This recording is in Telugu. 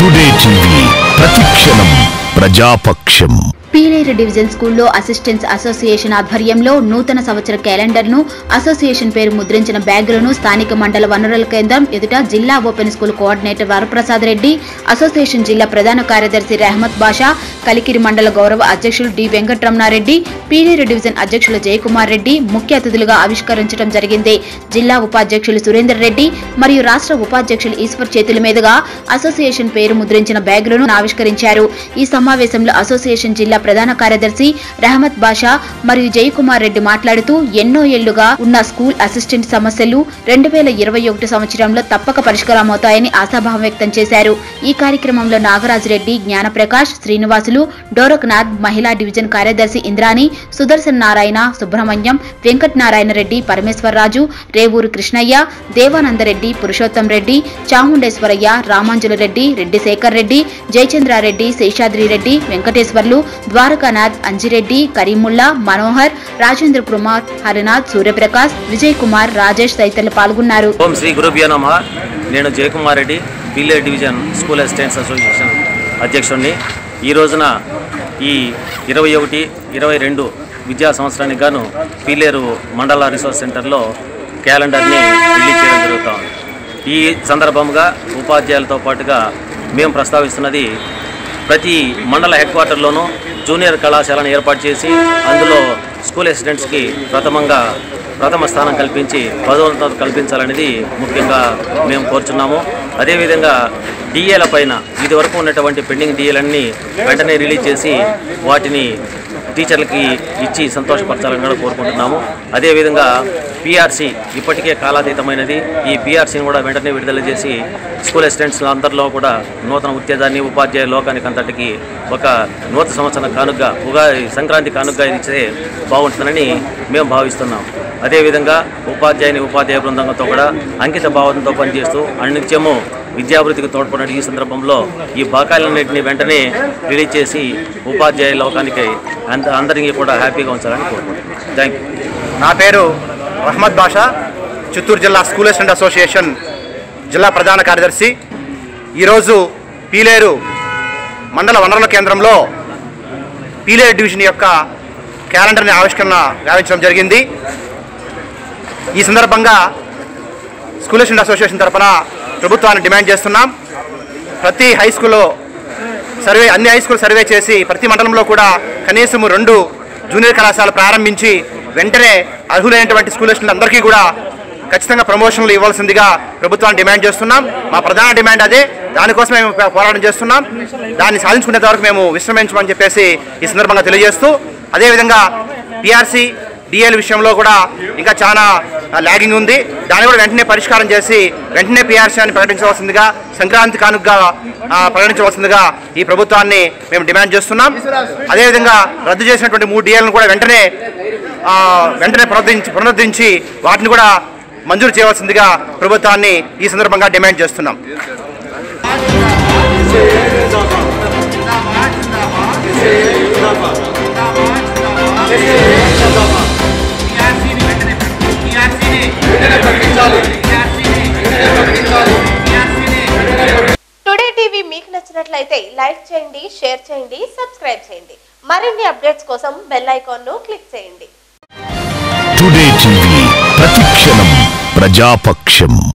టుడే టీవీ ప్రతిక్షణం ప్రజాపక్షం పీలేరు డివిజన్ స్కూల్లో అసిస్టెంట్స్ అసోసియేషన్ ఆధ్వర్యంలో నూతన సంవత్సర క్యాలెండర్ను అసోసియేషన్ పేరు ముద్రించిన బ్యాగులను స్థానిక మండల వనరుల కేంద్రం ఎదుట జిల్లా open school coordinator Varaprasad Reddy association జిల్లా ప్రధాన కార్యదర్శి రెహమత్ బాషా కలికిరి మండల గౌరవ అధ్యక్షులు డి వెంకటరమణారెడ్డి పీలేరు డివిజన్ అధ్యక్షులు జయకుమార్ రెడ్డి ముఖ్య అతిథులుగా ఆవిష్కరించడం జరిగింది జిల్లా ఉపాధ్యక్షులు సురేందర్ రెడ్డి మరియు రాష్ట్ర ఉపాధ్యక్షులు ఈశ్వర్ చేతుల మీదుగా అసోసియేషన్ పేరు ముద్రించిన బ్యాగులను ఆవిష్కరించారు ఈ సమావేశంలో అసోసియేషన్ జిల్లా ప్రధాన కార్యదర్శి రహమత్ బాషా మరియు జయకుమార్ రెడ్డి మాట్లాడుతూ ఎన్నో ఏళ్లుగా ఉన్న స్కూల్ అసిస్టెంట్ సమస్యలు రెండు వేల ఇరవై ఒకటి సంవత్సరంలో తప్పక పరిష్కారమవుతాయని ఆశాభావం వ్యక్తం చేశారు ఈ కార్యక్రమంలో నాగరాజు జ్ఞానప్రకాష్ శ్రీనివాసులు డోరక్నాథ్ మహిళా డివిజన్ కార్యదర్శి ఇంద్రాణి సుదర్శన్ నారాయణ సుబ్రహ్మణ్యం వెంకట్ నారాయణ రెడ్డి పరమేశ్వరరాజు రేవూరు కృష్ణయ్య దేవానందరెడ్డి పురుషోత్తం రెడ్డి చాముండేశ్వరయ్య రామాంజుల రెడ్డి రెడ్డి శేఖర్ రెడ్డి జయచంద్రారెడ్డి శేషాద్రి రెడ్డి వెంకటేశ్వర్లు ద్వారకానాథ్ అంజిరెడ్డి కరీముల్లా మనోహర్ రాజేంద్ర కుమార్ హరినాథ్ సూర్యప్రకాష్ విజయ్ కుమార్ రాజేష్ తదితరులు పాల్గొన్నారు ఓం శ్రీ గురుభ్యో నమ నేను Jayakumar Reddy Pileru division school assistants association అధ్యక్షుడిని ఈ రోజున ఈ ఇరవై ఒకటి ఇరవై రెండు విద్యా సంవత్సరానికి గాను పీలేరు మండల రిసోర్స్ సెంటర్లో క్యాలెండర్ని రిలీజ్ చేయడం జరుగుతాం ఈ సందర్భంగా ఉపాధ్యాయులతో పాటుగా మేము ప్రస్తావిస్తున్నది ప్రతి మండల హెడ్ క్వార్టర్లోనూ జూనియర్ కళాశాలను ఏర్పాటు చేసి అందులో స్కూల్ అసిస్టెంట్స్కి ప్రథమంగా ప్రథమ స్థానం కల్పించి పదోన్నత కల్పించాలనేది ముఖ్యంగా మేము కోరుచున్నాము అదేవిధంగా డిఏల పైన ఇది వరకు ఉన్నటువంటి పెండింగ్ డిఏలన్నీ వెంటనే రిలీజ్ చేసి వాటిని టీచర్లకి ఇచ్చి సంతోషపరచాలని కూడా కోరుకుంటున్నాము అదేవిధంగా పిఆర్సీ ఇప్పటికే కాలాతీతమైనది ఈ పిఆర్సీని కూడా వెంటనే విడుదల చేసి స్కూల్ అసిస్టెంట్స్ అందరిలో కూడా నూతన ఉత్తేజాన్ని ఉపాధ్యాయ లోకానికి అంతటికి ఒక నూతన సంవత్సరం కానుగ్గా ఉగాది సంక్రాంతి కానుగ్గా ఇస్తే బాగుంటుందని మేము భావిస్తున్నాం అదేవిధంగా ఉపాధ్యాయుని ఉపాధ్యాయ బృందంతో కూడా అంకిత భావంతో పనిచేస్తూ అన్నిత్యము విద్యాభివృద్ధికి తోడ్పడిన ఈ సందర్భంలో ఈ బకాయిలన్నింటినీ వెంటనే రిలీజ్ చేసి ఉపాధ్యాయ లోకానికి అంత అందరికీ కూడా హ్యాపీగా ఉంచాలని కోరుకుంటున్నాను థ్యాంక్ యూ నా పేరు రహమద్ బాషా చిత్తూరు జిల్లా స్కూల్ అసిస్టెంట్ అసోసియేషన్ జిల్లా ప్రధాన కార్యదర్శి ఈరోజు పీలేరు మండల వనరుల కేంద్రంలో పీలేరు డివిజన్ యొక్క క్యాలెండర్ని ఆవిష్కరణ గావించడం జరిగింది ఈ సందర్భంగా స్కూల్ అసిస్టెంట్ అసోసియేషన్ తరఫున ప్రభుత్వాన్ని డిమాండ్ చేస్తున్నాం ప్రతి హై స్కూల్లో సర్వే అన్ని హై స్కూల్ సర్వే చేసి ప్రతి మండలంలో కూడా కనీసం రెండు జూనియర్ కళాశాల ప్రారంభించి వెంటనే అర్హులైనటువంటి స్కూల్ అసిస్టెంట్ అందరికీ కూడా ఖచ్చితంగా ప్రమోషన్లు ఇవ్వాల్సిందిగా ప్రభుత్వాన్ని డిమాండ్ చేస్తున్నాం మా ప్రధాన డిమాండ్ అదే దానికోసం మేము పోరాటం చేస్తున్నాం దాన్ని సాధించుకునేంత వరకు మేము విశ్రమించమని చెప్పేసి ఈ సందర్భంగా తెలియజేస్తూ అదేవిధంగా పిఆర్సీ డిఎల్ విషయంలో కూడా ఇంకా చాలా ల్యాగింగ్ ఉంది దాన్ని కూడా వెంటనే పరిష్కారం చేసి వెంటనే పిఆర్సీ అని ప్రకటించవలసిందిగా సంక్రాంతి కానుకగా ఆ, ప్రకటించవలసిందిగా ఈ ప్రభుత్వాన్ని మేము డిమాండ్ చేస్తున్నాం అదేవిధంగా రద్దు చేసినటువంటి మూడు డిఎల్ను కూడా వెంటనే ఆ, వెంటనే పునరుద్ధరించి పునరుద్ధరించి వాటిని కూడా మంజూరు చేయవలసిందిగా ప్రభుత్వాన్ని ఈ సందర్భంగా డిమాండ్ చేస్తున్నాం టుడే టీవీ మీకు నచ్చినట్లయితే లైక్ చేయండి షేర్ చేయండి సబ్స్క్రైబ్ చేయండి మరిన్ని అప్డేట్స్ కోసం బెల్ ఐకాన్ ను క్లిక్ చేయండి టుడే టీవీ ప్రతిక్షణం ప్రజాపక్షం